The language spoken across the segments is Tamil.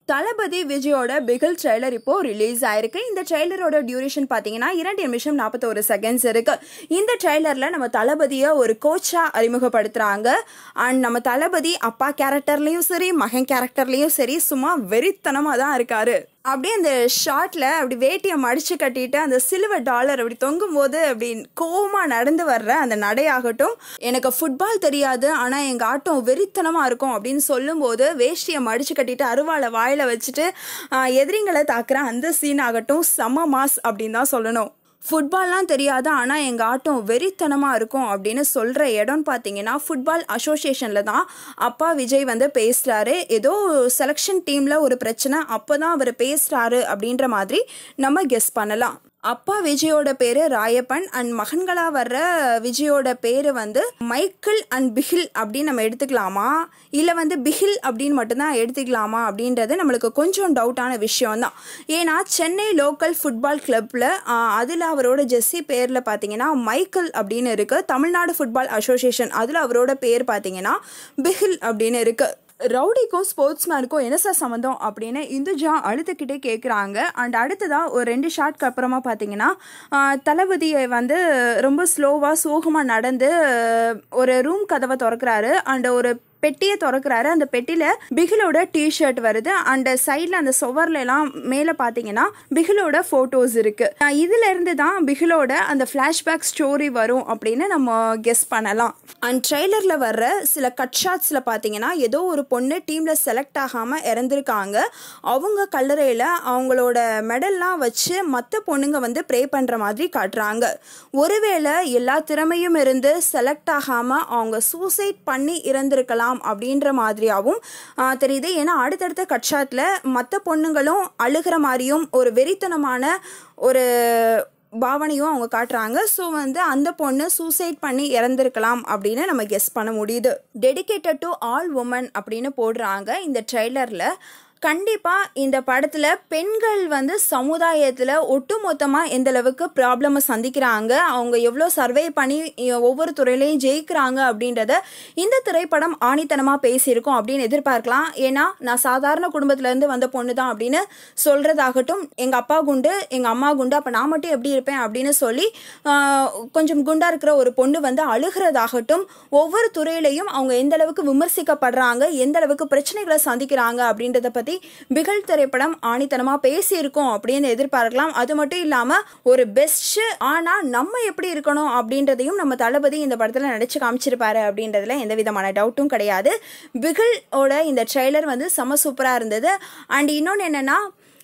தளபதி விஜயோட பிகில் ட்ரெய்லர் இப்போ ரிலீஸ் ஆயிருக்கு இந்த ட்ரெய்லரோட டியூரேஷன் பார்த்தீங்கன்னா இரண்டு நிமிஷம் நாற்பத்தோரு செகண்ட்ஸ் இருக்கு இந்த ட்ரெய்லரில் நம்ம தளபதியை ஒரு கோச்சா அறிமுகப்படுத்துறாங்க அண்ட் நம்ம தளபதி அப்பா கேரக்டர்லயும் சரி மகன் கேரக்டர்லயும் சரி சும்மா வெறித்தனமாக தான் இருக்காரு அப்படியே அந்த ஷார்ட்ல அப்படி வேட்டியை மடிச்சு கட்டிட்டு அந்த சில்வர் டாலர் அப்படி தொங்கும் போது அப்படி கோவமா நடந்து வர்ற அந்த நடையாகட்டும் எனக்கு ஃபுட்பால் தெரியாது ஆனா எங்க ஆட்டம் வெறித்தனமா இருக்கும் அப்படின்னு சொல்லும்போது வேஷ்டியை மடிச்சு கட்டிட்டு அருவாளை வாயில வச்சுட்டு ஆஹ், எதிரிங்களை தாக்குற அந்த சீன் ஆகட்டும் செம்ம மாஸ் அப்படின்னு தான் சொல்லணும் ஃபுட்பால்லாம் தெரியாது ஆனால் எங்கள் ஆட்டம் வெறித்தனமாக இருக்கும் அப்படின்னு சொல்கிற இடம்னு பார்த்தீங்கன்னா ஃபுட்பால் அசோசியேஷனில் தான் அப்பா விஜய் வந்து பேசுகிறாரு ஏதோ செலெக்ஷன் டீமில் ஒரு பிரச்சனை அப்போ தான் அவர் பேசுகிறாரு அப்படின்ற மாதிரி நம்ம கெஸ் பண்ணலாம் அப்பா விஜயோட பேரு ராயப்பன் அண்ட் மகன்களா வர்ற விஜயோட பேரு வந்து மைக்கிள் அண்ட் பிகில் அப்படின்னு நம்ம எடுத்துக்கலாமா இல்லை வந்து பிகில் அப்படின்னு மட்டும்தான் எடுத்துக்கலாமா அப்படின்றது நம்மளுக்கு கொஞ்சம் டவுட்டான விஷயம் தான் ஏன்னா சென்னை லோக்கல் ஃபுட்பால் கிளப்பில் அதில் அவரோட ஜெஸ்ஸி பேரில் பார்த்தீங்கன்னா மைக்கிள் அப்படின்னு இருக்கு தமிழ்நாடு ஃபுட்பால் அசோசியேஷன் அதில் அவரோட பேர் பார்த்தீங்கன்னா பிகில் அப்படின்னு இருக்கு ரவுடிக்கும் ஸ்போர்ட்ஸ்மேனுக்கும் என்ன சார் சம்மந்தம் அப்படின்னு இந்துஜா அழுதுகிட்டே கேட்குறாங்க அண்ட் அடுத்ததாக ஒரு ரெண்டு ஷாட்க்கு அப்புறமா பார்த்தீங்கன்னா ஆஹ், தளபதியை வந்து ரொம்ப ஸ்லோவாக சோகமாக நடந்து ஆஹ், ஒரு ரூம் கதவை திறக்கிறாரு அண்ட் ஒரு பெட்டியை திறக்கிறாரு அந்த பெட்டியில் பிகிலோட டிஷர்ட் வருது அண்ட் சைடில் அந்த சுவர்ல எல்லாம் மேலே பார்த்தீங்கன்னா பிகிலோட ஃபோட்டோஸ் இருக்கு ஆஹ், இதுல இருந்து தான் பிகிலோட அந்த ஃப்ளாஷ்பேக் ஸ்டோரி வரும் அப்படின்னு நம்ம கெஸ் பண்ணலாம் அண்ட் ட்ரெய்லரில் வர்ற சில கட் ஷாட்ஸில் பார்த்தீங்கன்னா ஏதோ ஒரு பொண்ணு டீமில் செலக்ட் ஆகாமல் இறந்துருக்காங்க அவங்க கல்லறையில் அவங்களோட மெடல்லாம் வச்சு மற்ற பொண்ணுங்க வந்து ப்ரே பண்ணுற மாதிரி காட்டுறாங்க ஒருவேளை எல்லா திறமையும் இருந்து செலக்ட் ஆகாமல் அவங்க சூசைட் பண்ணி இறந்திருக்கலாம் அப்படின்ற மாதிரியாகவும் ஆஹ், தெரியுது ஏன்னா அடுத்தடுத்த கட் ஷாட்டில் மற்ற பொண்ணுங்களும் அழுகிற மாதிரியும் ஒரு வெறித்தனமான ஒரு பாவனையும் அவங்க காட்டுறாங்க ஸோ வந்து அந்த பொண்ணு சூசைட் பண்ணி இறந்திருக்கலாம் அப்படின்னு நம்ம கெஸ் பண்ண முடியுது டெடிகேட்டட் டு ஆல் உமன் அப்படின்னு போடுறாங்க இந்த ட்ரெய்லரில் கண்டிப்பாக இந்த படத்தில் பெண்கள் வந்து சமுதாயத்தில் ஒட்டுமொத்தமாக எந்த அளவுக்கு ப்ராப்ளமை சந்திக்கிறாங்க அவங்க எவ்வளோ சர்வே பண்ணி இ- ஒவ்வொரு துறையிலையும் ஜெயிக்கிறாங்க அப்படின்றத இந்த திரைப்படம் ஆணித்தனமாக பேசியிருக்கோம் அப்படின்னு எதிர்பார்க்கலாம் ஏன்னா நான் சாதாரண குடும்பத்திலேருந்து வந்த பொண்ணு தான் அப்படின்னு சொல்கிறதாகட்டும் எங்கள் அப்பா குண்டு எங்கள் அம்மா குண்டு அப்போ நான் மட்டும் எப்படி இருப்பேன் அப்படின்னு சொல்லி ஆஹ், கொஞ்சம் குண்டா இருக்கிற ஒரு பொண்ணு வந்து அழுகிறதாகட்டும் ஒவ்வொரு துறையிலையும் அவங்க எந்த அளவுக்கு விமர்சிக்கப்படுறாங்க எந்த அளவுக்கு பிரச்சனைகளை சந்திக்கிறாங்க அப்படின்றத பற்றி பிகல் திரைப்படம் ஆணித்தனமாக பேசியிருக்கோம் அப்படின்னு எதிர்பார்க்கலாம் அது மட்டும் இல்லாமல் ஒரு பெஸ்ட் ஆனால் நம்ம எப்படி இருக்கணும் அப்படின்றதையும் நம்ம தளபதி இந்த படத்தில் நடிச்சு காமிச்சிருப்பாரு அப்படின்றதுல எந்த விதமான டவுட்டும் கிடையாது பிகிலோட இந்த ட்ரெய்லர் வந்து செம சூப்பராக இருந்தது அண்ட் இன்னொன்று என்னென்னா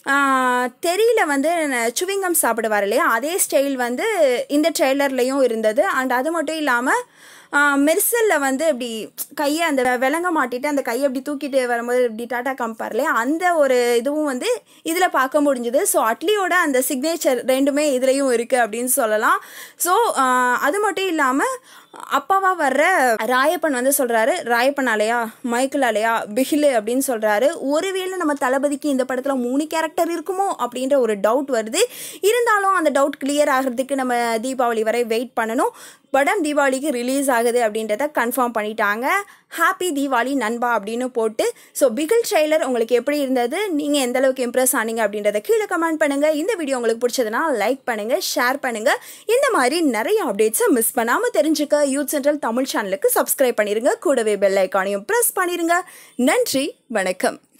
தெரியல வந்து சுவிங்கம் சாப்பிடுவார் இல்லையா அதே ஸ்டைல் வந்து இந்த ட்ரெய்லர்லேயும் இருந்தது அண்ட் அது மட்டும் இல்லாமல் மெர்சலில் வந்து இப்படி கையை அந்த விலங்க மாட்டிட்டு அந்த கையை அப்படி தூக்கிட்டு வரும்போது இப்படி டாட்டா காமிப்பார் இல்லையா அந்த ஒரு இதுவும் வந்து இதில் பார்க்க முடிஞ்சுது ஸோ அட்லியோட அந்த சிக்னேச்சர் ரெண்டுமே இதுலேயும் இருக்குது அப்படின்னு சொல்லலாம் ஸோ அது மட்டும் இல்லாமல் அப்பாவா வர்ற ராயப்பன் வந்து சொல்றாரு ராயப்பன் அலையா மைக்கேல் அலையா பிகிலு அப்படின்னு சொல்றாரு ஒருவேளை நம்ம தளபதிக்கு இந்த படத்துல மூணு கேரக்டர் இருக்குமோ அப்படின்ற ஒரு டவுட் வருது இருந்தாலும் அந்த டவுட் கிளியர் ஆகிறதுக்கு நம்ம தீபாவளி வரை வெயிட் பண்ணணும் படம் தீபாவளிக்கு ரிலீஸ் ஆகுது அப்படின்றத கன்ஃபார்ம் பண்ணிட்டாங்க ஹாப்பி தீபாவளி நண்பா அப்படின்னு போட்டு ஸோ பிகில் ட்ரெய்லர் உங்களுக்கு எப்படி இருந்தது நீங்கள் எந்த அளவுக்கு இம்ப்ரெஸ் ஆனீங்க அப்படின்றத கீழே கமெண்ட் பண்ணுங்க இந்த வீடியோ உங்களுக்கு பிடிச்சதுன்னா லைக் பண்ணுங்க ஷேர் பண்ணுங்க இந்த மாதிரி நிறைய அப்டேட்ஸை மிஸ் பண்ணாமல் தெரிஞ்சுக்க யூத் சென்ட்ரல் தமிழ் சேனலுக்கு சப்ஸ்கிரைப் பண்ணிருங்க கூடவே பெல் ஐக்கானையும் ப்ரெஸ் பண்ணிருங்க நன்றி வணக்கம்